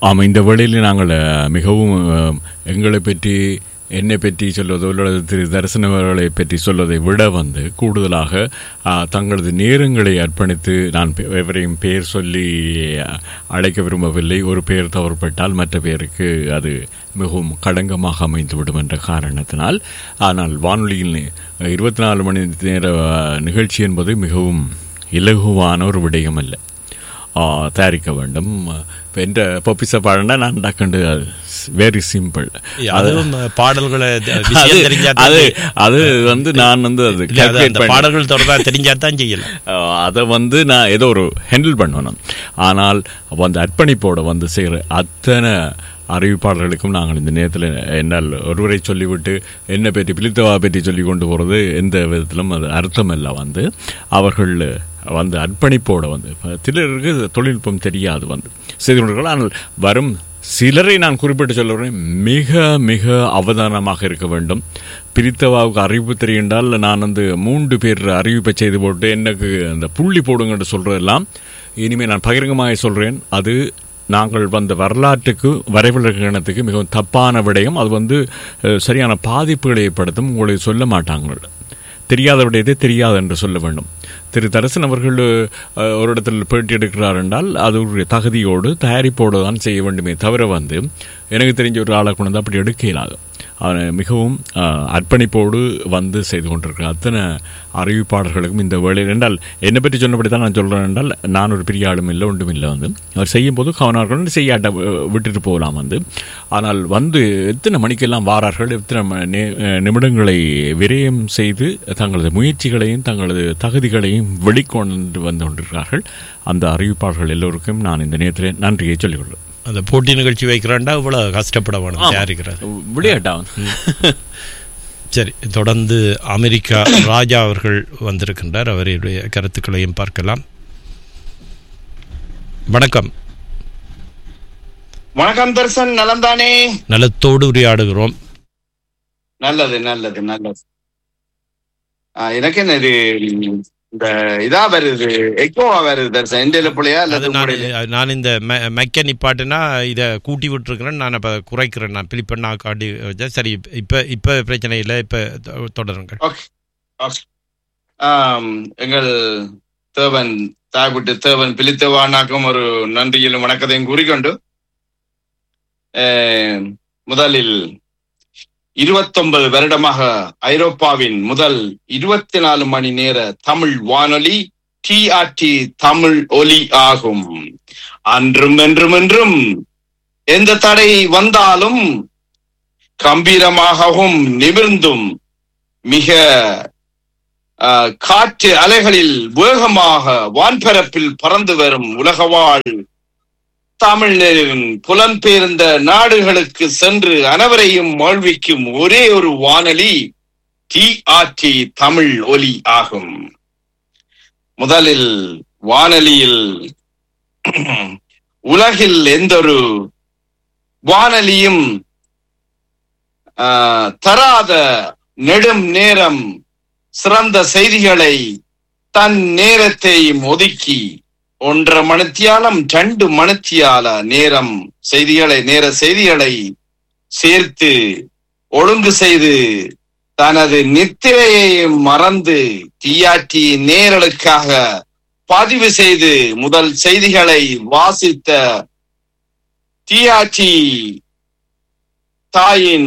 ஆமாம் இந்த வேளையில் நாங்கள் அஹ், மிகவும் அஹ், எங்களை பற்றி என்னை பற்றி சொல்வதோ அல்லது திரு தரிசன அவர்களை பற்றி சொல்வதை விட வந்து கூடுதலாக அஹ், தங்களது நேரங்களை அர்ப்பணித்து நான் பெ- எவரையும் பெயர் சொல்லி அஹ், அழைக்க விரும்பவில்லை ஒரு பெயர் தவறுபட்டால் மற்ற பேருக்கு அது மிகவும் களங்கமாக அமைந்துவிடும் என்ற காரணத்தினால் ஆனால் வானொலியில் இருபத்தி நாலு மணி நேர அஹ், நிகழ்ச்சி என்பது மிகவும் இலகுவான ஒரு விடயம் அல்ல ஆ, தயாரிக்க வேண்டும் இப்போ என்ற பொப்பிச பாடண்டா நான் டக்குண்டு வெரி சிம்பிள் அதுவும் பாடல்களை த- விஷயம் தெரிஞ்சா தான் அது செய்ய- அது வந்து நான் வந்து அது இல்ல, அது calculate அந்த பண்ணி- பாடல்கள் தொடர்பா தெரிஞ்சா தான் செய்யலாம் ஆ, அதை வந்து நான் ஏதோ ஒரு ஹேண்டில் பண்ணணும் ஆனால் அப்போ அந்த அர்ப்பணிப்போட வந்து செய்கிற அத்தனை அறிவிப்பாளர்களுக்கும் நாங்கள் இந்த நேரத்தில் என்னால் ஒருவரை சொல்லிவிட்டு என்ன பற்றி பிலித்தவா பற்றி சொல்லி கொண்டு போகிறது எந்த விதத்திலும் அது அர்த்தம் இல்லை வந்து அவர்கள் வந்து அர்ப்பணிப்போட வந்து இப்ப சிலருக்கு தொழில்நுட்பம் தெரியாது வந்து செய்து கொண்டிருக்கிறார்கள் ஆனால் வரும் சிலரை நான் குறிப்பிட்டு சொல்லுறேன் மிக மிக அவதானமாக இருக்க வேண்டும் பிரித்தவாவுக்கு அறிவிப்பு தெரியுண்டால் நான் வந்து மூன்று பேர் அறிவிப்பை செய்து போட்டு எனக்கு அந்த புள்ளி போடுங்கன்னு சொல்றதெல்லாம் இனிமேல் நான் பகிரங்கமாக சொல்றேன் அது நாங்கள் வந்த வரலாற்றுக்கு வரைவிலக்கணத்துக்கு மிகவும் தப்பான விடயம் அது வந்து அஹ், சரியான பாதிப்புகளை ஏற்படுத்தும் உங்களுக்கு சொல்ல மாட்டாங்க தெரியாத விடயத்தை தெரியாது என்று சொல்ல வேண்டும் திரு தரசன் அவர்கள் அஹ், ஒரு இடத்தில் பேட்டி எடுக்கிறார் என்றால் அது ஒரு தகுதியோடு தயாரிப்போடு தான் செய்ய வேண்டுமே தவிர வந்து எனக்கு தெரிஞ்ச ஒரு ஆளை கொண்டு வந்து அப்படி எடுக்க இயலாது அவன் மிகவும் அஹ், அர்ப்பணிப்போடு வந்து செய்து கொண்டிருக்கிறார் அத்தனை அறிவிப்பாளர்களுக்கும் இந்த வேலையில் என்றால் என்னை பற்றி சொன்னபடி தான் நான் சொல்கிறேன் என்றால் நான் ஒரு பெரிய ஆளும் இல்லை ஒன்றும் இல்லை வந்து அவர் செய்யும் போது கவனார்கள் செய்யாட்ட அஹ், விட்டுட்டு போகலாம் வந்து ஆனால் வந்து எத்தனை மணிக்கெல்லாம் வாரார்கள் எத்தனை ம- நே- அஹ், நிமிடங்களை விரயம் செய்து தங்களது முயற்சிகளையும் தங்களது தகுதிகளையும் வெளிக்கொண்டு வந்து கொண்டிருக்கிறார்கள் அந்த அறிவிப்பாளர்கள் எல்லோருக்கும் நான் இந்த நேரத்தில் நன்றியை சொல்லிக் கொள்கிறேன் அந்த போட்டி நிகழ்ச்சி வைக்கிறாண்டா இவ்வளவு கஷ்டப்பட வேணும் தயாரிக்கிறது விளையாட்டா சரி தொடர்ந்து அமெரிக்கா ராஜா அவர்கள் வந்திருக்கின்றார் அவருடைய கருத்துக்களையும் பார்க்கலாம் வணக்கம் வணக்கம் தர்சன் நலம்தானே நலத்தோடு உரையாடுகிறோம் நல்லது நல்லது நல்லது ஆ, எனக்கு என்ன இது ம், இந்த இதா வருது எக்கோவா வருது தர்சன் எந்த பிள்ளையா அது அல்லது நான் உங்களுடைய- நான் இந்த மெ- மெக்க நிப்பாட்டுனா இதை கூட்டி விட்டுருக்கிறேன் நான் அப்போ குறைக்கிறேன் நான் பிலிப்பண்ணா காட்டி வச்சா சரி இப்போ இப்போ பிரச்சனை இல்லை இப்போ தொடருங்கள் ஓகே ஓகே ஆம், எங்கள் தேவன் தாய்விட்டு தேவன் பிலித்தவானாக்கும் ஒரு நன்றியிலும் வணக்கத்தையும் கூறிக்கொண்டு அஹ், முதலில் இருபத்தொன்பது வருடமாக ஐரோப்பாவின் முதல் இருபத்தி நாலு மணி நேர தமிழ் வானொலி டிஆர்டி தமிழ் ஒலி ஆகும் அன்றும் என்றும் என்றும் எந்த தடை வந்தாலும் கம்பீரமாகவும் நிமிர்ந்தும் மிக ஆஹ், காற்று அலைகளில் வேகமாக வான்பரப்பில் பறந்து வரும் உலகவாழ் தமிழின் புலம்பெயர்ந்த நாடுகளுக்கு சென்று அனைவரையும் வாழ்விக்கும் ஒரே ஒரு வானொலி டிஆர்டி தமிழ் ஒலி ஆகும் முதலில் வானொலியில் உலகில் எந்தொரு வானொலியும் ஆஹ், தராத நெடும் நேரம் சிறந்த செய்திகளை தன் நேரத்தையும் ஒதுக்கி ஒன்றரை மணித்தியாலம் ரெண்டு மணித்தியால நேரம் செய்திகளை நேர செய்திகளை சேர்த்து ஒழுங்கு செய்து தனது நித்திரையையும் மறந்து டிஆர்டி நேரலுக்காக பதிவு செய்து முதல் செய்திகளை வாசித்த டிஆர்டி தாயின்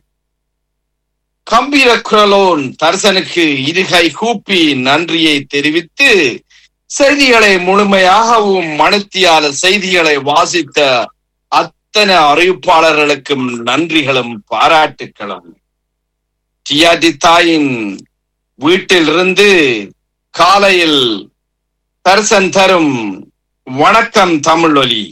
கம்பீர குரலோன் தர்சனுக்கு இருகை கூப்பி நன்றியை தெரிவித்து செய்திகளை முழுமையாகவும் மனத்தியால செய்திகளை வாசித்த அத்தனை அறிவிப்பாளர்களுக்கும் நன்றிகளும் பாராட்டுக்களும் டிஆர்டி தாயின் வீட்டிலிருந்து காலையில் தர்சன் தரும் வணக்கம் தமிழ் ஒலி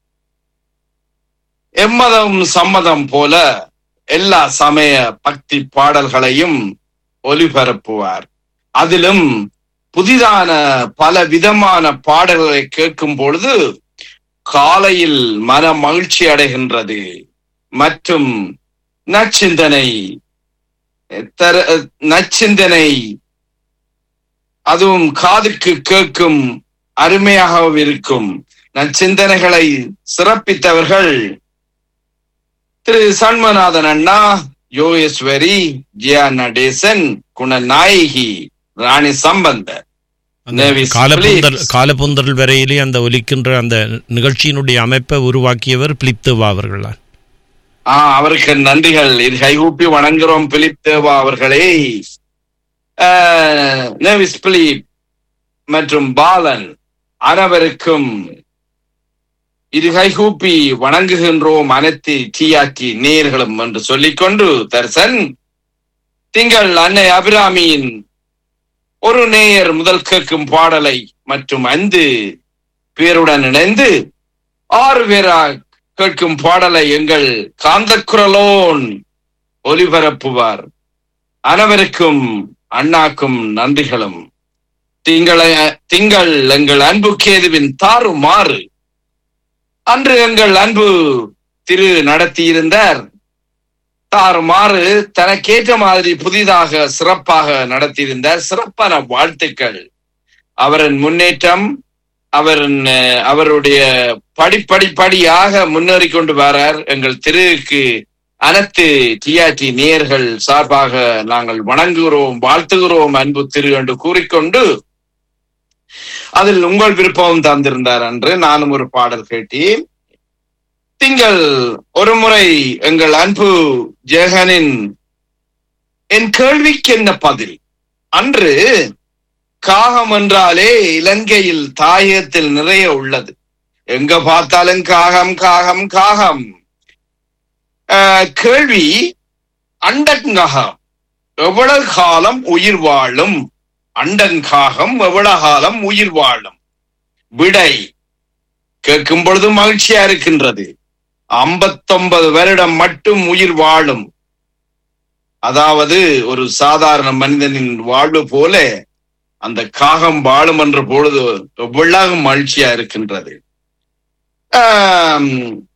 எம்மதம் சம்மதம் போல எல்லா சமய பக்தி பாடல்களையும் ஒலிபரப்புவார் அதிலும் புதிதான பல விதமான பாடல்களை கேட்கும் பொழுது காலையில் மன மகிழ்ச்சி அடைகின்றது மற்றும் நச்சிந்தனை தர- நச்சிந்தனை அதுவும் காதுக்கு கேட்கும் அருமையாக இருக்கும் நச்சிந்தனைகளை சிறப்பித்தவர்கள் திரு சண்மநாதன் அண்ணா யோகேஸ்வரி ஜியா நடேசன் குணநாயகி ராணி சம்பந்தர் அந்த Nevis காலப்புந்தர் Phillips. காலப்புந்தர் வரையிலே அந்த ஒலிக்கின்ற அந்த நிகழ்ச்சியினுடைய அமைப்பை உருவாக்கியவர் பிலிப் தேவா அவர்களா ஆ அவருக்கு நன்றிகள் இது கைகூப்பி வணங்குறோம் பிலிப் தேவா அவர்களே ஆஹ், நேவிஸ் பிலிப் மற்றும் பாலன் அனைவருக்கும் இரு கைகூப்பி வணங்குகின்றோம் அனைத்து டிஆர்டி நேயர்களும் என்று சொல்லிக்கொண்டு தர்சன் திங்கள் அன்னை அபிராமியின் ஒரு நேயர் முதல் கேட்கும் பாடலை மற்றும் ஐந்து பேருடன் இணைந்து ஆறு பேரா கேட்கும் பாடலை எங்கள் காந்தக்குரலோன் ஒலிபரப்புவார் அனைவருக்கும் அண்ணாக்கும் நன்றிகளும் திங்களை திங்கள் எங்கள் அன்பு கேதுவின் தாறுமாறு அன்று எங்கள் அன்பு திரு நடத்தியிருந்தார் தாறுமாறு தனக்கேற்ற மாதிரி புதிதாக சிறப்பாக நடத்தியிருந்தார் சிறப்பான வாழ்த்துக்கள் அவரின் முன்னேற்றம் அவரின் அஹ், அவருடைய படிப்படி படியாக முன்னேறி கொண்டு வரார் எங்கள் திருவுக்கு அனைத்து டிஆர்டி நேயர்கள் சார்பாக நாங்கள் வணங்குகிறோம் வாழ்த்துகிறோம் அன்பு திரு என்று கூறிக்கொண்டு அதில் உங்கள் விருப்பம் தந்திருந்தார் என்று நானும் ஒரு பாடல் கேட்டேன் திங்கள் ஒரு முறை எங்கள் அன்பு ஜெகனின் என் கேள்விக்கு என்ன பதில் அன்று காகம் என்றாலே இலங்கையில் தாயத்தில் நிறைய உள்ளது எங்க பார்த்தாலும் காகம் காகம் காகம் ஆஹ், கேள்வி அண்டங்காகம் எவ்வளவு காலம் உயிர் வாழும் அண்டன் காகம் எவ்வளவு காலம் உயிர் வாழும் விடை கேட்கும் பொழுது மகிழ்ச்சியா இருக்கின்றது ஐம்பத்தொன்பது வருடம் மட்டும் உயிர் வாழும் அதாவது ஒரு சாதாரண மனிதனின் வாழ்வு போல அந்த காகம் வாழும் என்ற பொழுது எவ்வளவு மகிழ்ச்சியா இருக்கின்றது ஆம்,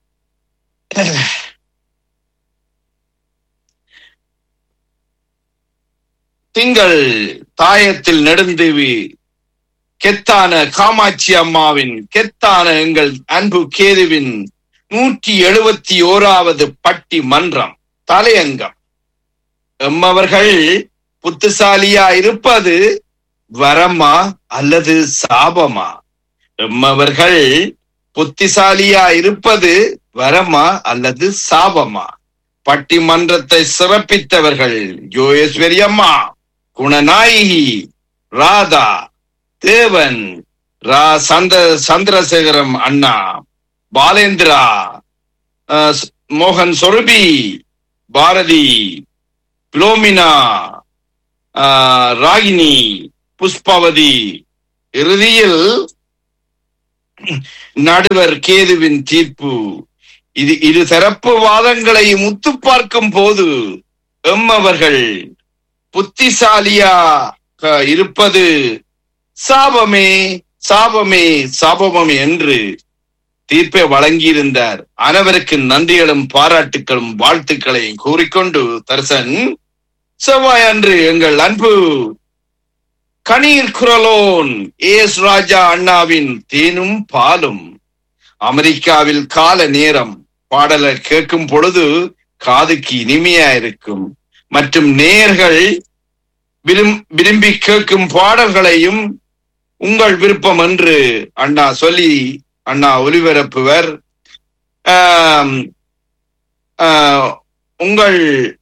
திங்கள் தாயத்தில் நெடுந்தேவி கெத்தான காமாட்சி அம்மாவின் கெத்தான எங்கள் அன்பு கேதுவின் நூற்றி எழுபத்தி ஓராவது பட்டி மன்றம் தலையங்கம் எம்மவர்கள் புத்திசாலியா இருப்பது வரமா அல்லது சாபமா எம்மவர்கள் புத்திசாலியா இருப்பது வரமா அல்லது சாபமா பட்டிமன்றத்தை சிறப்பித்தவர்கள் யோகேஸ்வரி அம்மா குணநாயகி ராதா தேவன் ரா சந்திர சந்திரசேகரம் அண்ணா பாலேந்திரா அஹ், ஸ்- மோகன் சொருபி பாரதி பிலோமினா ஆஹ், ராகினி புஷ்பவதி இறுதியில் நடுவர் கேதுவின் தீர்ப்பு இது இரு தரப்பு வாதங்களை முத்து பார்க்கும் போது எம்மவர்கள் புத்திசாலியாக இருப்பது சாபமே சாபமே சாபமே என்று தீர்ப்பை வழங்கியிருந்தார் அனைவருக்கு நன்றிகளும் பாராட்டுகளும் வாழ்த்துக்களையும் கூறிக்கொண்டு தர்சன் செவ்வாய் அன்று எங்கள் அன்பு கணீர் குரலோன் ஏஸ் ராஜா அண்ணாவின் தேனும் பாலும் அமெரிக்காவில் கால நேரம் பாடலை கேட்கும் பொழுது காதுக்கு இனிமையா இருக்கும் மற்றும் நேர்கள் விரும் விரும்பி கேட்கும் பாடல்களையும் உங்கள் விருப்பம் என்று அண்ணா சொல்லி அண்ணா ஒலிபரப்புவர் ஆம், ஆஹ், உங்கள்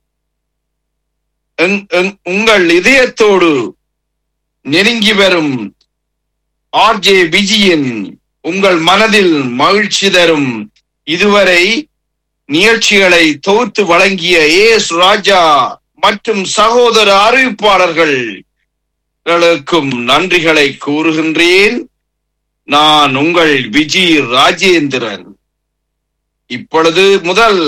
எங்- எங்- உங்கள் இதயத்தோடு நெருங்கி வரும் ஆர்ஜே விஜயன் உங்கள் மனதில் மகிழ்ச்சி தரும் இதுவரை நிகழ்ச்சிகளை தொகுத்து வழங்கிய ஏஎஸ் ராஜா மற்றும் சகோதர அறிவிப்பாளர்கள் களுக்கும் நன்றிகளை கூறுகின்றேன் நான் உங்கள் விஜி ராஜேந்திரன் இப்பொழுது முதல்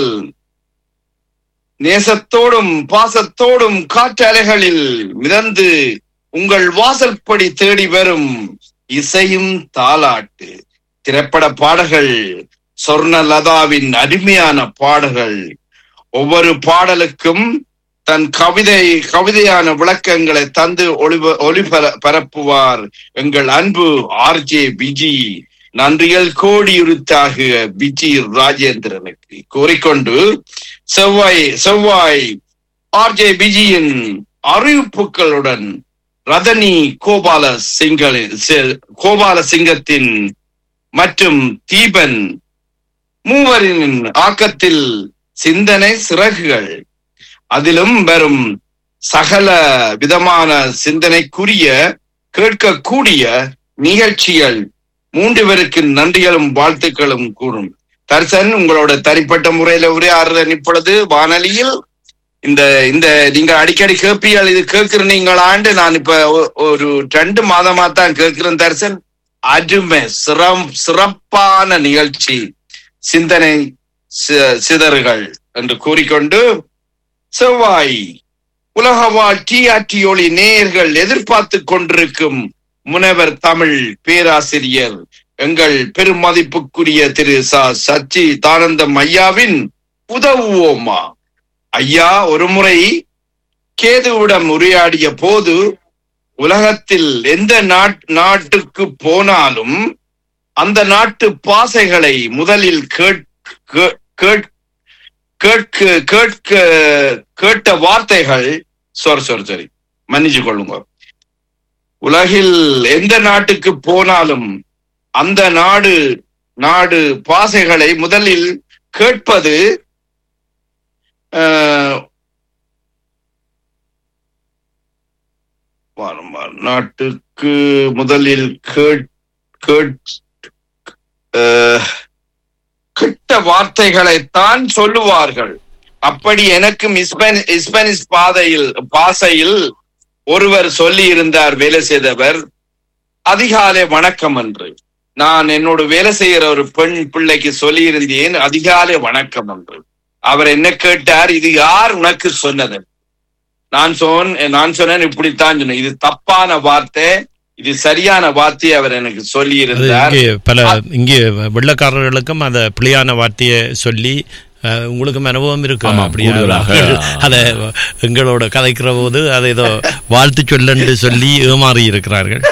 நேசத்தோடும் பாசத்தோடும் காற்றலைகளில் மிதந்து உங்கள் வாசல்படி தேடி வரும் இசையும் தாலாட்டு திரைப்பட பாடல்கள் சொர்ணலதாவின் அருமையான பாடல்கள் ஒவ்வொரு பாடலுக்கும் தன் கவிதை கவிதையான விளக்கங்களை தந்து ஒளிப ஒளிபர பரப்புவார் எங்கள் அன்பு ஆர்ஜே விஜி நன்றிகள் கோடியுருத்தாக விஜி ராஜேந்திரனுக்கு கூறிக்கொண்டு செவ்வாய் செவ்வாய் ஆர்ஜே விஜயின் அறிவிப்புகளுடன் ரதனி கோபால சிங்களின் சி- கோபால சிங்கத்தின் மற்றும் தீபன் மூவரின் ஆக்கத்தில் சிந்தனை சிறகுகள் அதிலும் வரும் சகல விதமான சிந்தனைக்குரிய கேட்கக்கூடிய நிகழ்ச்சிகள் மூன்று பேருக்கு நன்றிகளும் வாழ்த்துக்களும் கூறும் தர்சன் உங்களோட தனிப்பட்ட முறையில உரையாடுறேன் இப்பொழுது வானொலியில் இந்த இந்த நீங்க அடிக்கடி கேட்பீர்கள் இது கேட்கிற நீங்களாண்டு நான் இப்ப ஒ- ஒரு ரெண்டு மாதமா தான் கேட்கிறேன் தர்சன் அருமை சிறம் சிறப்பான நிகழ்ச்சி சிந்தனை சி- சிதறுகள் என்று கூறிக்கொண்டு செவ்வாய் உலகவாழ் டிஆர்டி ஒளி நேயர்கள் எதிர்பார்த்து கொண்டிருக்கும் முனைவர் தமிழ் பேராசிரியர் எங்கள் பெரும் மதிப்புக்குரிய திரு ச சச்சி தானந்தம் ஐயாவின் உதவுவோமா ஐயா ஒரு முறை கேதுவிடம் உரையாடிய போது உலகத்தில் எந்த நாட் நாட்டுக்கு போனாலும் அந்த நாட்டு பாசைகளை முதலில் கேட் கே- கேட் கேட்க கேட்க கேட்ட வார்த்தைகள் சாரி சாரி சரி மன்னிச்சு கொள்ளுங்க உலகில் எந்த நாட்டுக்கு போனாலும் அந்த நாடு நாடு பாசைகளை முதலில் கேட்பது ஆஹ், வாரம் வாரம். நாட்டுக்கு முதலில் கேட் கேட் ஆஹ், கெட்ட வார்த்தைகளைத்தான் சொல்லுவார்கள் அப்படி எனக்கும் இஸ்பென்- இஸ்பானிஷ் பாதையில் பாசையில் ஒருவர் சொல்லி இருந்தார் வேலை செய்தவர் அதிகாலை வணக்கம் என்று நான் என்னோட வேலை செய்யற ஒரு பெண் பிள்ளைக்கு சொல்லி இருந்தேன் அதிகாலை வணக்கம் என்று அவர் என்ன கேட்டார் இது யார் உனக்கு சொன்னது நான் சொன் நான் சொன்னேன் இப்படித்தான் சொன்னேன் இது தப்பான வார்த்தை இது சரியான வார்த்தையை அவர் எனக்கு சொல்லி அது இருந்தார் இங்கே பல இங்கே வெள்ளக்காரர்களுக்கும் அந்த பிழையான வார்த்தையை சொல்லி அஹ், உங்களுக்கும் அனுபவம் இருக்கு ஆமா, அப்படியா? கூடுதலாக. அதை எங்களோட கதைக்கிற போது அதை ஏதோ வாழ்த்து சொல்லன்னு சொல்லி ஏமாறி இருக்கிறார்கள்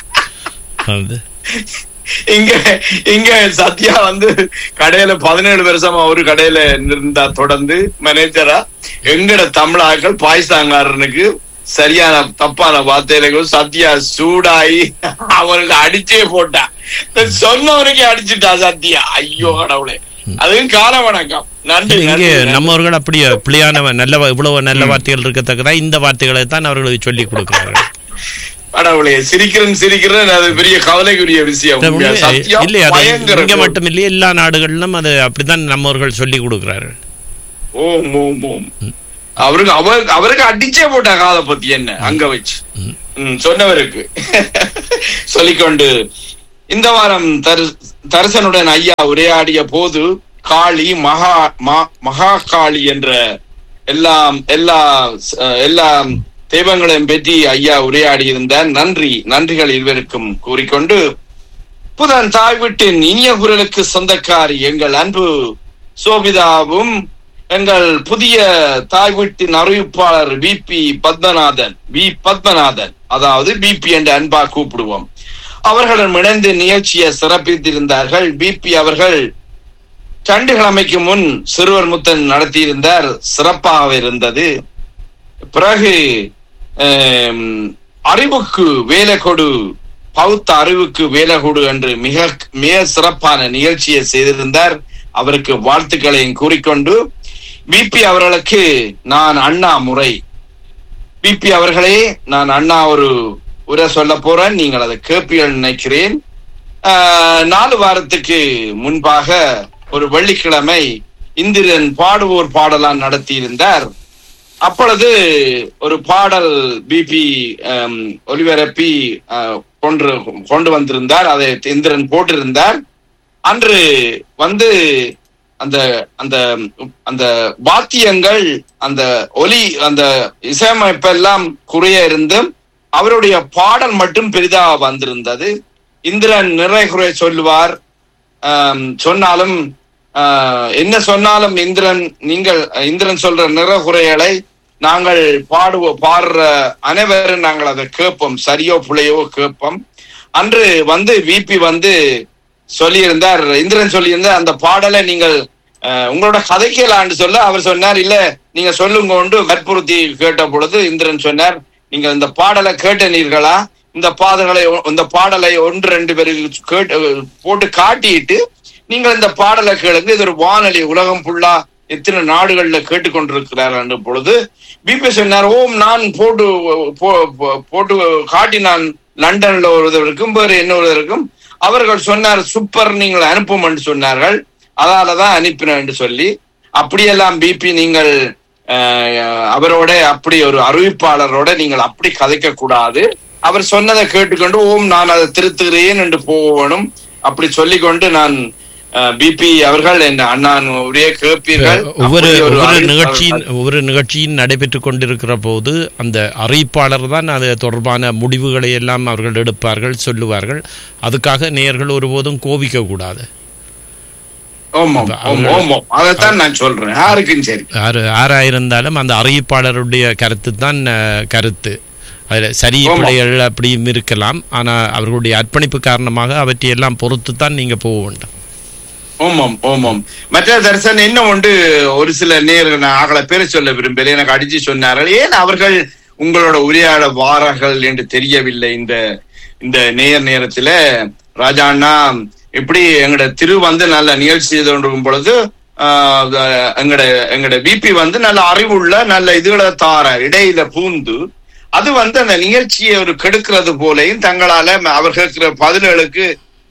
அது இங்க இங்க சத்யா வந்து கடையில பதினேழு வருஷமா ஒரு கடையில இருந்தா தொடர்ந்து மேனேஜரா எங்கட தமிழாக்கள் பாய்சாங்காரனுக்கு சரியான தப்பான வார்த்தையில சத்யா சூடாயி அவனுக்கு அடிச்சே போட்டான் சொன்னவனுக்கு அடிச்சுட்டா சத்யா ஐயோ கடவுளே அதுவும் கால வணக்கம் நன்றி இங்கே நன்றி, நன்றி. நம்மவர்கள் அப்படியே பிழையான நல்ல வா- இவ்வளவு நல்ல வார்த்தைகள் இருக்கத்தக்கதா இந்த வார்த்தைகளை தான் அவர்களுக்கு சொல்லி கொடுக்கிறார்கள் கடவுளே சிரிக்கிறேன் சிரிக்கிறேன் அது பெரிய கவலைக்குரிய விஷயம் உண்மை- சத்யா இல்லை அது பயங்கர இங்க மட்டும் இல்லையே எல்லா நாடுகளிலும் அது அப்படித்தான் நம்மவர்கள் சொல்லி கொடுக்கிறார்கள் ஓம் ஓம் ஓம் அவருக்கு அவர் அவருக்கு அடிச்சே போட்டா காதை பத்தி என்ன அங்க வச்சு ம், சொன்னவருக்கு சொல்லிக்கொண்டு இந்த வாரம் தரு தரிசனுடன் ஐயா உரையாடிய போது காளி மகா மா- மகா காளி என்ற எல்லாம் எல்லா அஹ், எல்லா தெய்வங்களையும் பற்றி ஐயா உரையாடி இருந்தார் நன்றி நன்றிகள் இருவருக்கும் கூறிக்கொண்டு புதன் தாய் வீட்டின் இனிய குரலுக்கு சொந்தக்காரி எங்கள் அன்பு சோபிதாவும் எங்கள் புதிய தாய் வீட்டின் அறிவிப்பாளர் விபி பத்மநாதன் வி பத்மநாதன் அதாவது பிபி என்று அன்பா கூப்பிடுவோம் அவர்களும் இணைந்து நிகழ்ச்சியை சிறப்பித்திருந்தார்கள் பிபி அவர்கள் ரெண்டு கிழமைக்கு முன் சிறுவர் முத்தன் நடத்தியிருந்தார் சிறப்பாக இருந்தது பிறகு ஆம், அறிவுக்கு வேலை கொடு பௌத்த அறிவுக்கு வேலை கொடு என்று மிக மிக சிறப்பான நிகழ்ச்சியை செய்திருந்தார் அவருக்கு வாழ்த்துக்களையும் கூறிக்கொண்டு பிபி அவர்களுக்கு நான் அண்ணா முறை பிபி அவர்களே நான் அண்ணா ஒரு உரை சொல்ல போறேன் நீங்கள் அதை கேட்பீர்கள் நினைக்கிறேன் ஆஹ், நாலு வாரத்துக்கு முன்பாக ஒரு வெள்ளிக்கிழமை இந்திரன் பாடுவோர் பாடலாம் நடத்தியிருந்தார் அப்பொழுது ஒரு பாடல் பிபி ஒலிபரப்பி ஆஹ், கொண்டு கொண்டு வந்திருந்தார் அதை இந்திரன் போட்டிருந்தார் அன்று வந்து அந்த அந்த அந்த வாத்தியங்கள் அந்த ஒலி அந்த இசையமைப்பெல்லாம் குறைய இருந்தும் அவருடைய பாடல் மட்டும் பெரிதா வந்திருந்தது இந்திரன் நிறை குறை சொல்லுவார் ஆம், சொன்னாலும் ஆஹ், என்ன சொன்னாலும் இந்திரன் நீங்கள் இந்திரன் சொல்ற நிறகுறைகளை நாங்கள் பாடுவ பாடுற அனைவரும் நாங்கள் அதை கேட்போம் சரியோ புலையோ கேட்போம் அன்று வந்து விபி வந்து சொல்லியிருந்தார் இந்திரன் சொல்லியிருந்தார் அந்த பாடலை நீங்கள் அஹ், உங்களோட கதைக்கலான்னு சொல்ல அவர் சொன்னார் இல்ல நீங்க சொல்லுங்க கொண்டு வற்புறுத்தி கேட்ட பொழுது இந்திரன் சொன்னார் நீங்கள் இந்த பாடலை கேட்டனீர்களா இந்த பாடலை இந்த பாடலை ஒன்று ரெண்டு பேருக்கு கேட்டு போட்டு காட்டிட்டு நீங்கள் இந்த பாடலை கேளுங்க இது ஒரு வானொலி உலகம் ஃபுல்லா எத்தனை நாடுகள்ல கேட்டுக்கொண்டிருக்கிறார் என்ற பொழுது பிபி சொன்னார் ஓம் நான் போட்டு போ- போ- போட்டு காட்டினான் லண்டன்ல ஒருவருக்கும் வேறு இன்னொருவருக்கும் அவர்கள் சொன்னார் சூப்பர் நீங்கள் அனுப்பும் என்று சொன்னார்கள் அதாலதான் அனுப்பினேன் என்று சொல்லி அப்படியெல்லாம் பிபி நீங்கள் அஹ், அவரோட அப்படி ஒரு அறிவிப்பாளரோட நீங்கள் அப்படி கதைக்க கூடாது அவர் சொன்னதை கேட்டுக்கொண்டு ஓம் நான் அதை திருத்துகிறேன் என்று போகணும் அப்படி சொல்லிக்கொண்டு நான் பிபி அவர்கள் என்ன அண்ணான் ஒரே கேட்பீர்கள் ஒவ்வொரு அப்படி ஒரு ஒவ்வொரு அறிவிப்பாளர் நிகழ்ச்சியின் ஒவ்வொரு நிகழ்ச்சியின் நடைபெற்றுக் கொண்டிருக்கிற போது அந்த அறிவிப்பாளர் தான் அது தொடர்பான முடிவுகளை எல்லாம் அவர்கள் எடுப்பார்கள் சொல்லுவார்கள் அதுக்காக நேயர்கள் ஒருபோதும் கோபிக்க கூடாது ஆமாம் ஆமாம் ஆமாம் அதைத்தான் நான் சொல்றேன் யாருக்கும் சரி யாரு யாராயிருந்தாலும் அந்த அறிவிப்பாளருடைய கருத்து தான் அஹ், கருத்து அதில் சரி ஆமா. பிழைகள் அப்படியும் இருக்கலாம் ஆனால் அவர்களுடைய அர்ப்பணிப்பு காரணமாக அவற்றையெல்லாம் பொறுத்து தான் நீங்கள் போக வேண்டும் ஓமாம் ஓமாம் மற்ற தரிசன் என்ன உண்டு ஒரு சில நேர்கள் நான் ஆகல பேரை சொல்ல விரும்பல எனக்கு அடிச்சு சொன்னார்கள் ஏன் அவர்கள் உங்களோட உரையாட வாரார்கள் என்று தெரியவில்லை இந்த இந்த நேர் நேரத்துல ராஜா அண்ணா இப்படி எங்கட திரு வந்து நல்ல நிகழ்ச்சி செய்து கொண்டிருக்கும் பொழுது ஆஹ், எங்கட எங்கட பிபி வந்து நல்ல அறிவுள்ள நல்ல இதுகளை தார இடையில பூந்து அது வந்து அந்த நிகழ்ச்சியை ஒரு கெடுக்கிறது போலையும் தங்களால அவர் கேட்கிற பதில்களுக்கு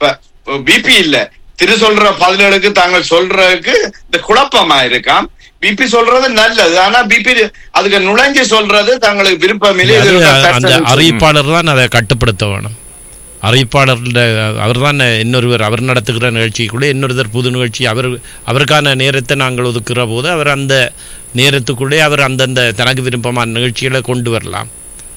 பிபி இல்ல திரு சொல்ற பதில்களுக்கு தாங்கள் சொல்றதுக்கு இந்த குழப்பமா இருக்காம் பிபி சொல்றது நல்லது ஆனா பிபி அதுக்கு நுழைஞ்சு சொல்றது தங்களுக்கு விருப்பம் இல்லை அது இது ஒரு அந்த தற்செயல் அறிவிப்பாளர் தான் அதை கட்டுப்படுத்த வேணும் அறிவிப்பாளர் அவர் தான் இன்னொருவர் அவர் நடத்துகிற நிகழ்ச்சிக்குள்ளே இன்னொருத்தர் புது நிகழ்ச்சி அவர் அவருக்கான நேரத்தை நாங்கள் ஒதுக்குற போது அவர் அந்த நேரத்துக்குள்ளே அவர் அந்தந்த தனக்கு விருப்பமான நிகழ்ச்சிகளை கொண்டு வரலாம்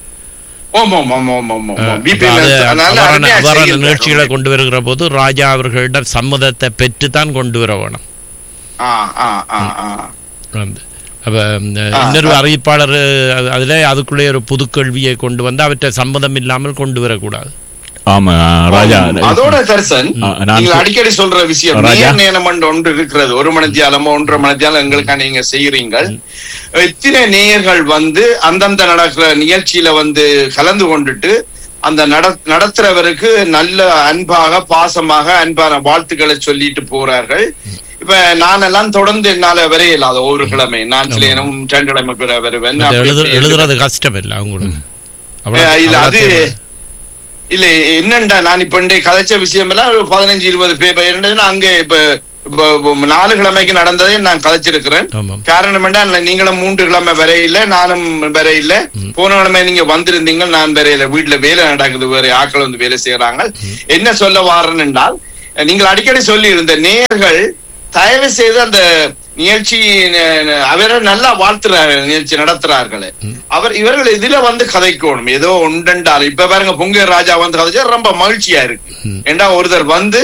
ஓம் ஓம் ஓம் ஓம் ஓம் ஓம் பிபி அது அதனால அவ்வாறான அருமையா அவ்வாறான செய்யுங்க. நிகழ்ச்சிகளை கொண்டு வருகிற போது ராஜா அவர்களிடம் சம்மதத்தை பெற்றுத்தான் கொண்டு வர வேணும் ஆ ஆ ஆ ஆ வந்து அப்ப இந்த ஆ, இன்னொரு ஆ. அறிவிப்பாளர் அது- அதுல அதுக்குள்ளே ஒரு புது கேள்வியை கொண்டு வந்து அவற்றை சம்மதம் இல்லாமல் கொண்டு வரக்கூடாது ஆமா ராஜா அதோட தர்சன் ஆ, நான் நீங்க சொ- அடிக்கடி சொல்ற விஷயம் ராஜா. நேர் நேரம் ஒன்று இருக்கிறது ஒரு மணித்தியாலமோ ஒன்றரை மணித்தியாலம் எங்களுக்காக நீங்க செய்யறீங்க எத்தனை நேயர்கள் வந்து அந்தந்த நடக்கிற நிகழ்ச்சியில வந்து கலந்து கொண்டுட்டு அந்த நட நடத்துறவருக்கு நல்ல அன்பாக பாசமாக அன்பான வாழ்த்துக்களை சொல்லிட்டு போறார்கள் இப்ப நானெல்லாம் தொடர்ந்து என்னால வரையலாத ஒரு கிழமை நான் சில இனம் ரெண்டு கிழமைக்கு வர வருவேன் மற்ற அப்படி எழுது இப்படி எழுதுறது கஷ்டம் இல்லை அவங்களுக்கு அஹ் இல்ல அது அவ்வளவு- இல்ல என்னண்டா நான் இப்ப இன்றைய கதைச்ச விஷயம் எல்லாம் ஒரு பதினஞ்சு இருபது பேர் என்னன்னா அங்க இப்ப இப்ப இப்ப நாலு கிழமைக்கு நடந்ததை நான் கதைச்சிருக்கிறேன் ஆமாம் காரணம் என்ன நீங்களும் மூன்று கிழமை வரையில நானும் வரையில போன கிழமை நீங்க வந்திருந்தீங்க நான் வரையில வீட்டுல வேலை நடக்குது வேற ஆட்கள் வந்து வேலை செய்யறாங்க என்ன சொல்ல வாரேன் என்றால் நீங்கள் அடிக்கடி சொல்லி இருந்த நேர்கள் தயவு செய்து அந்த நிகழ்ச்சி அஹ், அவரை நல்லா வாழ்த்துறார்கள் நிகழ்ச்சி நடத்துறார்களே அவர் இவர்கள் இதுல வந்து கதைக்கணும் ஏதோ உண்டென்றால் இப்ப பாருங்க பொங்க ராஜா வந்து கதைச்சா ரொம்ப மகிழ்ச்சியா இருக்கு ஏண்டா ஒருத்தர் வந்து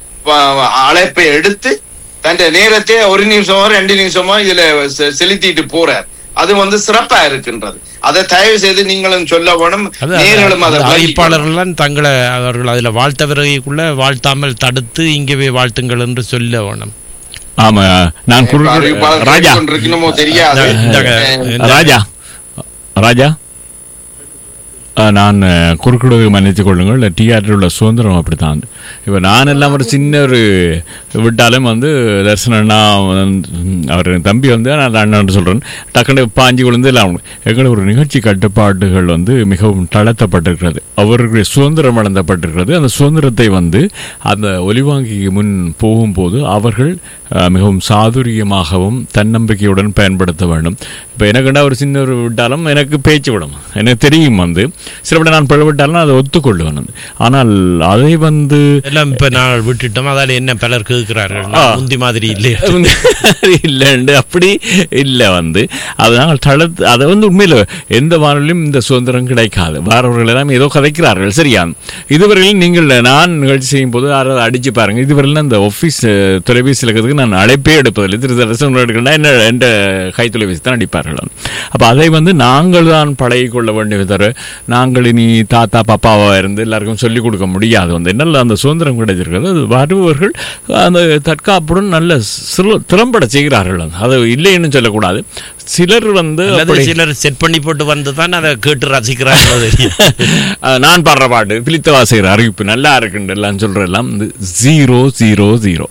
ப- அழைப்பை எடுத்து தன் நேரத்தை ஒரு நிமிஷமோ ரெண்டு நிமிஷமோ இதுல செ- செலுத்திட்டு போறார் அது வந்து சிறப்பா இருக்கின்றது அதை தயவு செய்து நீங்களும் சொல்ல வேணும் அது நேர்களும் அதை அந்த விளங்கிக்கணும். அறிவிப்பாளர்கள்லாம் தங்களை அவர்கள் அதில் வாழ்த்த பிறகுக்குள்ள வாழ்த்தாமல் தடுத்து இங்கே வாழ்த்துங்கள் என்று சொல்ல வேணும் ஆமா நான் இப்ப குறுக்கு அறிவிப்பாளர் ராஜா கேட்டுக்கொண்டிருக்கணுமோ தெரியாது இந்த- அஹ், இந்த- ராஜா ராஜா அஹ், நான் அஹ், குறுக்கிடுவதை மன்னித்துக் கொள்ளுங்கள் டிஆரில் உள்ள சுதந்திரம் அப்படித்தான் இப்போ நான் எல்லாம் ஒரு சின்ன ஒரு விட்டாலும் வந்து தரிசனம்னா அவர் தம்பி வந்து நான் அண்ணன் சொல்கிறேன் டக்குனு பாஞ்சு விழுந்து எல்லாம் எங்களுக்கு ஒரு நிகழ்ச்சி கட்டுப்பாடுகள் வந்து மிகவும் தளர்த்தப்பட்டிருக்கிறது அவர்களுடைய சுதந்திரம் வழங்கப்பட்டிருக்கிறது அந்த சுதந்திரத்தை வந்து அந்த ஒலிவாங்கிக்கு முன் போகும்போது அவர்கள் அஹ், மிகவும் சாதுரியமாகவும் தன்னம்பிக்கையுடன் பயன்படுத்த வேண்டும் இப்போ எனக்குண்டா ஒரு சின்ன ஒரு விட்டாலும் எனக்கு பேச்சு விடும் எனக்கு தெரியும் வந்து சிலப்பட நான் பிழவிட்டாலும் அதை ஒத்துக்கொள்ளுவேன் வந்து. ஆனால் அதை வந்து எல்லாம் இப்ப நாங்கள் விட்டுட்டோம் அதால என்ன பலர் கேட்கிறார்கள் ஆ. முந்தி மாதிரி இல்லையா இல்லைண்டு அப்படி இல்லை வந்து அதனால் தளர்த்து அதை வந்து உண்மையில் எந்த வானொலியும் இந்த சுதந்திரம் கிடைக்காது வாரவர்கள் எல்லாம் ஏதோ கதைக்கிறார்கள் சரியா இதுவரையில் நீங்கள் நான் நிகழ்ச்சி செய்யும் போது யாராவது அடிச்சு பாருங்க இதுவரையில் அந்த ஆஃபீஸ் தொலைபேசி இருக்கிறதுக்கு நான் அழைப்பே எடுப்பதில்லை திரு தரிசனம் எடுக்கணும்னா என்ன என்ற கை தொலைபேசி தான் அடிப்பார்கள் அப்போ அதை வந்து நாங்கள் தான் பழகிக் கொள்ள வேண்டியது தவிர நாங்கள் இனி தாத்தா பாப்பாவா இருந்து எல்லாருக்கும் சொல்லிக் கொடுக்க முடியாது வந்து நல்ல அந்த சுதந்திரம் கிடைச்சிருக்கிறது அது வருபவர்கள் அந்த தற்காப்புடன் நல்ல சிறு- திறம்பட செய்கிறார்கள் வந்து. அது இல்லைன்னு சொல்லக்கூடாது சிலர் வந்து அல்லது அப்படி- சிலர் செட் பண்ணி போட்டு வந்து தான் அதை கேட்டு ரசிக்கிறாங்க தெரியும் அஹ், நான் பாடுற பாட்டு பிலித்த வாசிக்கிற அறிவிப்பு நல்லா இருக்குன்னு எல்லாம் சொல்ற எல்லாம் வந்து ஜீரோ ஜீரோ ஜீரோ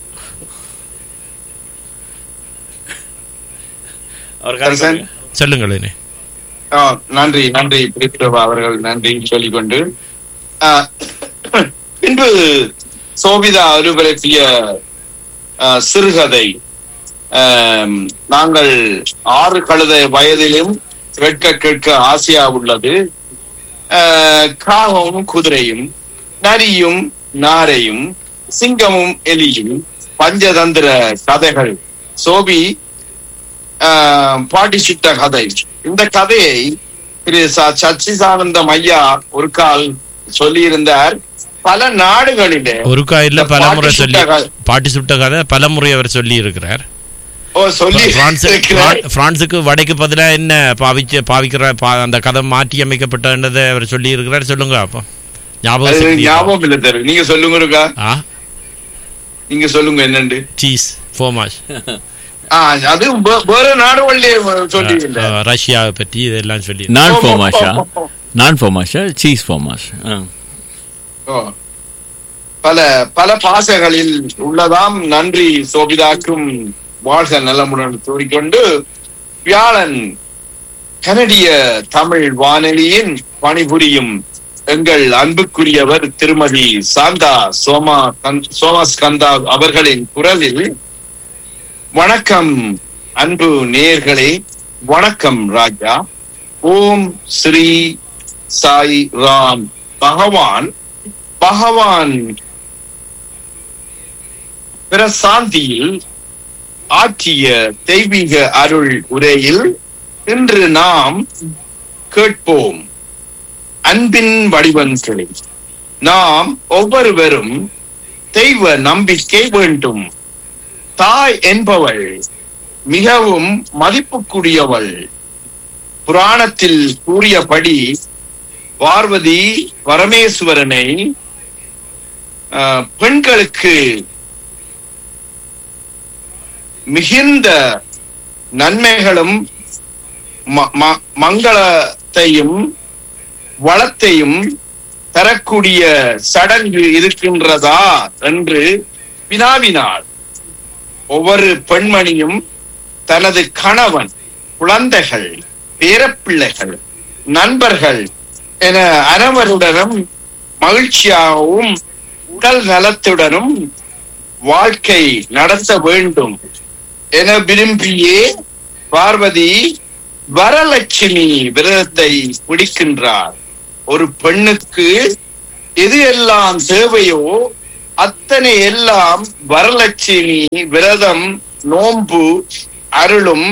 கரிசன்? சொல்லுங்களேனே ஆ, நன்றி நன்றி பிரித்ரபா அவர்கள் நன்றி சொல்லிக்கொண்டு ஆ, பின்பு சோபிதா அலுவலகிய ஆ, சிறுகதை ஆம், நாங்கள் ஆறு கழுத வயதிலும் கேட்க கேட்க ஆசையா உள்ளது ஆ, காகமும் குதிரையும் நரியும் நாரையும் சிங்கமும் எலியும் பஞ்சதந்திர கதைகள் சோபி ஆஹ் பாட்டி சுட்ட கதை இந்த கதையை திரு ச- சச்சிதானந்தம் ஐயா ஒரு கால் சொல்லியிருந்தார் பல நாடுகளிலே ஒரு காயில இந்த பல பாட்டி முறை சுட்ட சொல்லி கதை- பாட்டி சுட்ட கதை பல முறை அவர் சொல்லி இருக்கிறார் ஓ சொல்லி பிரான்ஸ் இருக்கிறார். பிரான்- பிரான்சுக்கு வடைக்கு பதிலாக என்ன பாவிச்சு பாவிக்கிற பா- அந்த கதை மாற்றி அமைக்கப்பட்டதை அவர் சொல்லி இருக்கிறார் சொல்லுங்க அப்போ ஞாபகம் அது சக்தி. ஞாபகம் இல்ல தரு நீங்க சொல்லுங்க இருக்கா ஆ நீங்க சொல்லுங்க என்னண்டு சீஸ் ஃபோமாஸ் ஆ, அது வே- வேற நாடுகளிலே சொல்லி ரஷ்யாவை பற்றி இதெல்லாம் சொல்லி நான் ஓ, ஓ, ஃபோமாஷா ஓ, ஓ. நான் ஃபோமாஷா சீஸ் ஃபோமாஷ் ஓ. பல பல பாசைகளில் உள்ளதாம் நன்றி சோபிதாக்கும் வாழ்க நலமுடன் கூறிக்கொண்டு வியாழன் கனடிய தமிழ் வானொலியின் பணிபுரியும் எங்கள் அன்புக்குரியவர் திருமதி சாந்தா சோமா கந்- சோமாஸ்கந்தா அவர்களின் குரலில் வணக்கம் அன்பு நேயர்களே வணக்கம் ராஜா ஓம் ஸ்ரீ சாய் ராம் பகவான் பகவான் பிரசாந்தியில் ஆற்றிய தெய்வீக அருள் உரையில் இன்று நாம் கேட்போம் அன்பின் வடிவங்களே நாம் ஒவ்வொருவரும் தெய்வ நம்பிக்கை வேண்டும் தாய் என்பவள் மிகவும் மதிப்புக்குரியவள் புராணத்தில் கூறியபடி பார்வதி பரமேஸ்வரனை ஆஹ், பெண்களுக்கு மிகுந்த நன்மைகளும் ம- ம- மங்களத்தையும் வளத்தையும் தரக்கூடிய சடங்கு இருக்கின்றதா என்று வினாவினாள் ஒவ்வொரு பெண்மணியும் தனது கணவன் குழந்தைகள் பேரப்பிள்ளைகள் நண்பர்கள் என அனைவருடனும் மகிழ்ச்சியாகவும் உடல் நலத்துடனும் வாழ்க்கை நடத்த வேண்டும் என விரும்பியே பார்வதி வரலட்சுமி விரதத்தை பிடிக்கின்றார் ஒரு பெண்ணுக்கு எது எல்லாம் தேவையோ அத்தனை எல்லாம் வரலட்சுமி விரதம் நோன்பு அருளும்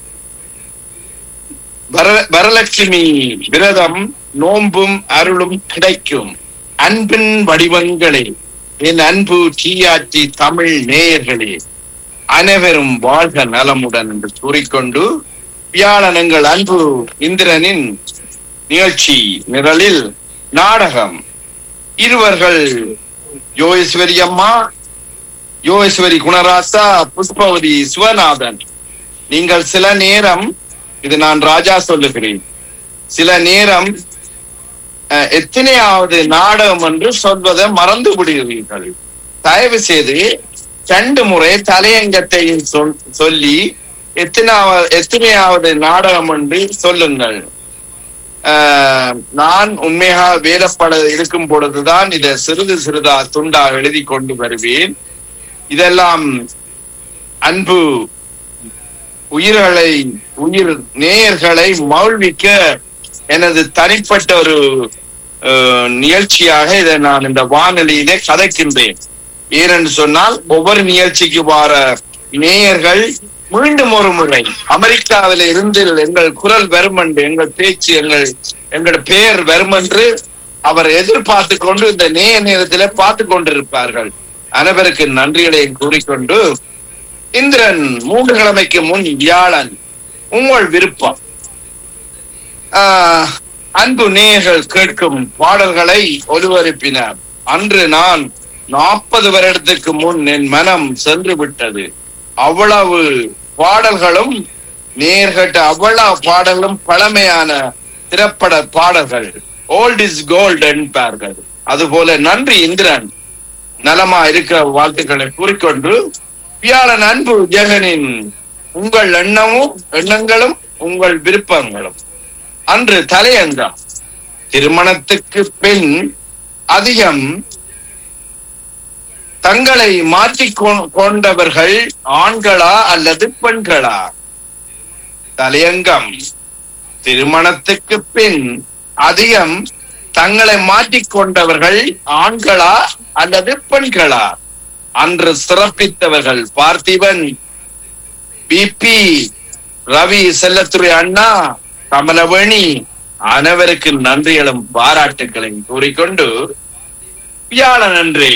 வர- வரலட்சுமி விரதம் நோன்பும் அருளும் கிடைக்கும் அன்பின் வடிவங்களே என் அன்பு டிஆர்டி தமிழ் நேயர்களே அனைவரும் வாழ்க நலமுடன் என்று கூறிக்கொண்டு வியாழன் எங்கள் அன்பு இந்திரனின் நிகழ்ச்சி நிரலில் நாடகம் இருவர்கள் யோகேஸ்வரி அம்மா யோகேஸ்வரி குணராசா புஷ்பவதி சிவநாதன் நீங்கள் சில நேரம் இது நான் ராஜா சொல்லுகிறேன் சில நேரம் அஹ், எத்தனையாவது நாடகம் என்று சொல்வதை மறந்து விடுகிறீர்கள் தயவு செய்து ரெண்டு முறை தலையங்கத்தையும் சொல்- சொல்லி எத்தனாவது எத்தனையாவது நாடகம் என்று சொல்லுங்கள் ஆஹ், நான் உண்மையாக வேலைப்பட இருக்கும் பொழுதுதான் இதை சிறிது சிறிதா துண்டா எழுதி கொண்டு வருவேன் இதெல்லாம் அன்பு உயிர்களை உயிர் நேயர்களை மௌழ்விக்க எனது தனிப்பட்ட ஒரு அஹ், நிகழ்ச்சியாக இதை நான் இந்த வானொலியிலே கதைக்கின்றேன் ஏனென்று சொன்னால் ஒவ்வொரு நிகழ்ச்சிக்கு வர நேயர்கள் மீண்டும் ஒரு முறை அமெரிக்காவில இருந்து எங்கள் குரல் வரும் என்று எங்கள் பேச்சு எங்கள் எங்கள் பெயர் வரும் என்று அவர் எதிர்பார்த்து கொண்டு இந்த நேய நேரத்திலே பார்த்து கொண்டிருப்பார்கள் அனைவருக்கு நன்றிகளை கூறிக்கொண்டு இந்திரன் மூன்று கிழமைக்கு முன் வியாழன் உங்கள் விருப்பம் ஆஹ், அன்பு நேயர்கள் கேட்கும் பாடல்களை ஒலிபரப்பினார் அன்று நான் நாற்பது வருடத்துக்கு முன் என் மனம் சென்று விட்டது அவ்வளவு பாடல்களும் நேர்கட்ட அவ்வளவு பாடல்களும் பழமையான திரைப்பட பாடல்கள் ஓல்ட் இஸ் கோல்ட் என்பார்கள் அதுபோல நன்றி இந்திரன் நலமா இருக்கிற வாழ்த்துக்களை கூறிக்கொண்டு வியாழன் அன்பு ஜெகனின் உங்கள் எண்ணமும் எண்ணங்களும் உங்கள் விருப்பங்களும் அன்று தலையங்கம் திருமணத்துக்கு பின் அதிகம் தங்களை மாற்றிக் கொ- கொண்டவர்கள் ஆண்களா அல்லது பெண்களா தலையங்கம் திருமணத்துக்கு பின் அதிகம் தங்களை மாற்றிக் கொண்டவர்கள் ஆண்களா அல்லது பெண்களா அன்று சிறப்பித்தவர்கள் பார்த்திபன் பிபி ரவி செல்லத்துறை அண்ணா கமலவேணி அனைவருக்கு நன்றிகளும் பாராட்டுகளையும் கூறிக்கொண்டு வியாழன் அன்று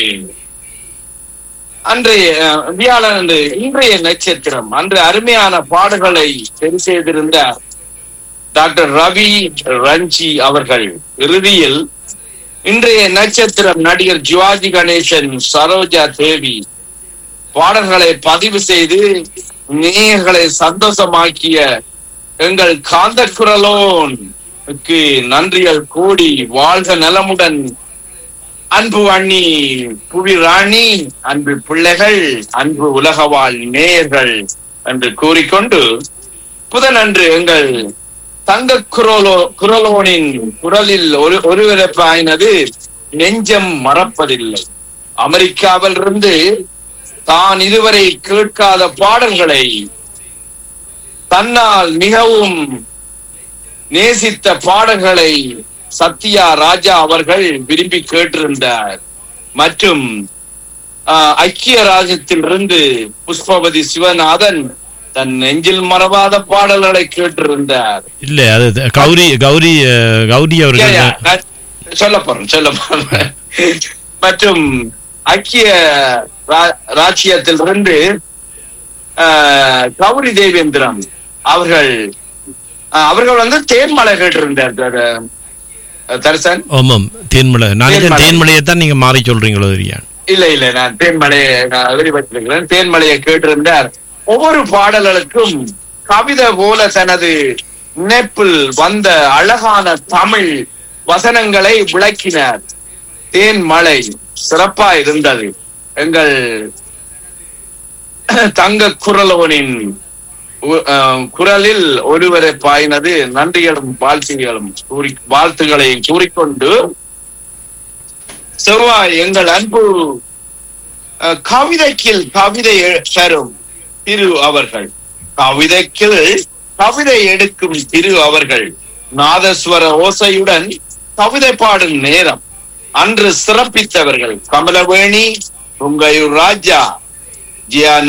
அன்றைய அஹ், வியாழன் அன்று இன்றைய நட்சத்திரம் அன்று அருமையான பாடல்களை சரி செய்திருந்தார் டாக்டர் ரவி ரஞ்சி அவர்கள் இறுதியில் இன்றைய நட்சத்திரம் நடிகர் சிவாஜி கணேசன் சரோஜா தேவி பாடல்களை பதிவு செய்து நேயர்களை சந்தோஷமாக்கிய எங்கள் காந்த குரலோன்க்கு நன்றிகள் கூடி வாழ்க நலமுடன் அன்பு அண்ணி புவி ராணி அன்பு பிள்ளைகள் அன்பு உலகவாழ் நேயர்கள் என்று கூறிக்கொண்டு புதனன்று எங்கள் தங்க குரலோ குரலோனின் குரலில் ஒரு ஒருவரப்பாயினது நெஞ்சம் மறப்பதில்லை அமெரிக்காவில் இருந்து தான் இதுவரை கேட்காத பாடல்களை தன்னால் மிகவும் நேசித்த பாடல்களை சத்யா ராஜா அவர்கள் விரும்பி கேட்டிருந்தார் மற்றும் ஆஹ், ஐக்கிய ராஜ்யத்திலிருந்து புஷ்பவதி சிவநாதன் தன் நெஞ்சில் மறவாத பாடல்களை கேட்டிருந்தார் இல்ல அது கௌரி கௌரி அஹ், கௌரி அவர்கள் யா, யா, நான் சொல்ல போறேன் சொல்ல போறேன் மற்றும் ஐக்கிய ரா- ராச்சியத்திலிருந்து ஆஹ், கௌரி தேவேந்திரம் அவர்கள் ஆஹ், அவர்கள் வந்து தேன்மலை கேட்டிருந்தார் தர- தரிசன் ஆமாம் தேன்மலை நான் தேன்மலை. தேன்மலையை தான் நீங்க மாறி சொல்றீங்களோ தெரியாது இல்ல இல்ல நான் தேன்மலையை நான் வெளிப்பட்டிருக்கிறேன் தேன்மலையை கேட்டிருந்தார் ஒவ்வொரு பாடல்களுக்கும் கவிதை போல தனது நினைப்பில் வந்த அழகான தமிழ் வசனங்களை விளக்கினார் தேன்மலை சிறப்பா இருந்தது எங்கள் தங்க குரலவனின் உ- அஹ், குரலில் ஒருவரை பாயினது நன்றிகளும் வாழ்த்துகளும் கூறி வாழ்த்துக்களையும் கூறிக்கொண்டு செவ்வாய் எங்கள் அன்பு அஹ், கவிதைக்கில் கவிதை எ- தரும் திரு அவர்கள் கவிதைக்கில் கவிதை எடுக்கும் திரு அவர்கள் நாதஸ்வர ஓசையுடன் கவிதை பாடும் நேரம் அன்று சிறப்பித்தவர்கள் கமலவேணி உங்கையூர் ராஜா ஜியா